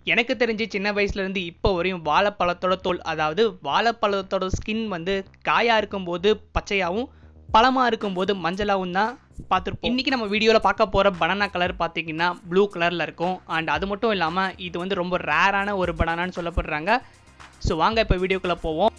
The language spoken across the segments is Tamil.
எனக்கு தெரிஞ்சு சின்ன வயசுலேருந்து இப்போ வரையும் வாழைப்பழத்தோட தோல் அதாவது வாழைப்பழத்தோட ஸ்கின் வந்து காயாக இருக்கும்போது பச்சையாகவும் பழமாக இருக்கும்போது மஞ்சளாகவும் தான் பார்த்துருப்போம் இன்றைக்கி நம்ம வீடியோவில் பார்க்க போகிற பனானா கலர் பார்த்தீங்கன்னா ப்ளூ கலரில் இருக்கும் அண்ட் அது மட்டும் இல்லாமல் இது வந்து ரொம்ப ரேரான ஒரு பனானான்னு சொல்லப்படுறாங்க ஸோ வாங்க இப்போ வீடியோக்குள்ளே போவோம்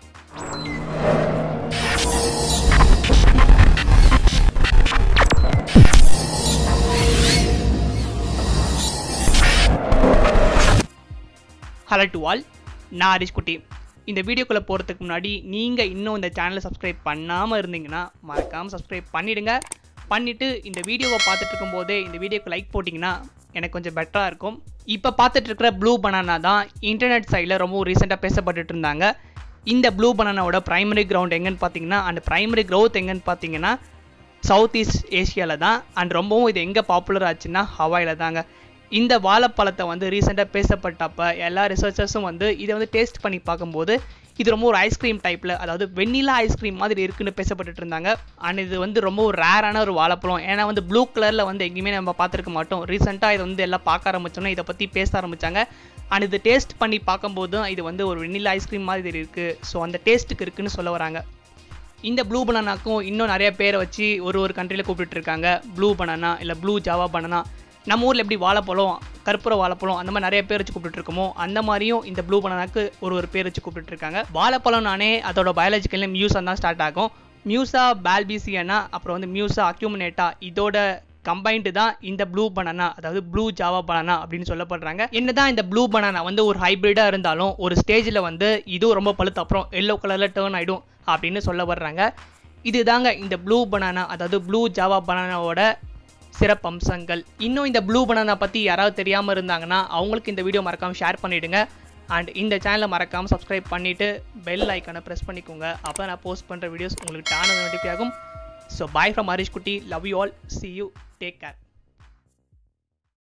ஹலோ டு ஆல் நான் ஹரிஷ் குட்டி இந்த வீடியோக்குள்ளே போகிறதுக்கு முன்னாடி நீங்கள் இன்னும் இந்த சேனலை சப்ஸ்கிரைப் பண்ணாமல் இருந்தீங்கன்னா மறக்காமல் சப்ஸ்கிரைப் பண்ணிவிடுங்க பண்ணிவிட்டு இந்த வீடியோவை பார்த்துட்டு இருக்கும்போதே இந்த வீடியோக்கு லைக் போட்டிங்கன்னா எனக்கு கொஞ்சம் பெட்டராக இருக்கும் இப்போ பார்த்துட்டு இருக்கிற ப்ளூ பனானா தான் இன்டர்நெட் சைடில் ரொம்ப ரீசெண்டாக பேசப்பட்டுட்டு இருந்தாங்க இந்த ப்ளூ பனானாவோட ப்ரைமரி கிரவுண்ட் எங்கன்னு பார்த்தீங்கன்னா அந்த ப்ரைமரி க்ரௌத் எங்கன்னு பார்த்தீங்கன்னா சவுத் ஈஸ்ட் ஏஷியாவில் தான் அண்ட் ரொம்பவும் இது எங்கே பாப்புலர் ஆச்சுன்னா ஹவாயில் தாங்க இந்த வாழைப்பழத்தை வந்து ரீசெண்டாக பேசப்பட்டப்ப எல்லா ரிசர்ச்சர்ஸும் வந்து இதை வந்து டேஸ்ட் பண்ணி பார்க்கும்போது இது ரொம்ப ஒரு ஐஸ்கிரீம் டைப்பில் அதாவது வெண்ணிலா ஐஸ்கிரீம் மாதிரி இருக்குன்னு பேசப்பட்டுட்டு இருந்தாங்க அண்ட் இது வந்து ரொம்ப ஒரு ரேரான ஒரு வாழைப்பழம் ஏன்னா வந்து ப்ளூ கலரில் வந்து எங்கேயுமே நம்ம பார்த்துருக்க மாட்டோம் ரீசெண்டாக இதை வந்து எல்லாம் பார்க்க ஆரம்பிச்சோன்னா இதை பற்றி பேச ஆரம்பித்தாங்க அண்ட் இது டேஸ்ட் பண்ணி பார்க்கும்போதும் இது வந்து ஒரு வெண்ணிலா ஐஸ்கிரீம் மாதிரி இருக்குது ஸோ அந்த டேஸ்ட்டுக்கு இருக்குன்னு சொல்ல வராங்க இந்த ப்ளூ பனானாக்கும் இன்னும் நிறைய பேரை வச்சு ஒரு ஒரு கண்ட்ரியில் கூப்பிட்டு இருக்காங்க ப்ளூ பனானா இல்லை ப்ளூ ஜாவா பனானா நம்ம ஊரில் எப்படி வாழைப்பழம் கற்பூர வாழைப்பழம் அந்த மாதிரி நிறைய பேர் வச்சு கூப்பிட்டு இருக்கோமோ அந்த மாதிரியும் இந்த ப்ளூ பனானாக்கு ஒரு ஒரு பேர் வச்சு கூப்பிட்டு இருக்காங்க வாழைப்பழம் நானே அதோட பயாலஜிக்கல் மியூஸாக தான் ஸ்டார்ட் ஆகும் மியூசா பால்பிசியனா அப்புறம் வந்து மியூசா அக்யூமினேட்டா இதோட கம்பைன்டு தான் இந்த ப்ளூ பனானா அதாவது ப்ளூ ஜாவா பனானா அப்படின்னு சொல்லப்படுறாங்க என்னதான் இந்த ப்ளூ பனானா வந்து ஒரு ஹைப்ரிடாக இருந்தாலும் ஒரு ஸ்டேஜில் வந்து இதுவும் ரொம்ப பழுத்த அப்புறம் எல்லோ கலரில் டேர்ன் ஆகிடும் அப்படின்னு சொல்ல வர்றாங்க இதுதாங்க இந்த ப்ளூ பனானா அதாவது ப்ளூ ஜாவா பனானாவோட சிறப்பம்சங்கள் இன்னும் இந்த ப்ளூ பனானா பற்றி யாராவது தெரியாமல் இருந்தாங்கன்னா அவங்களுக்கு இந்த வீடியோ மறக்காமல் ஷேர் பண்ணிவிடுங்க அண்ட் இந்த சேனலை மறக்காமல் சப்ஸ்கிரைப் பண்ணிவிட்டு பெல் ஐக்கானை ப்ரெஸ் பண்ணிக்கோங்க அப்போ நான் போஸ்ட் பண்ணுற வீடியோஸ் உங்களுக்கு டான நோட்டிஃபை ஆகும் ஸோ பாய் ஃப்ரம் ஹரிஷ் குட்டி love you all see you take care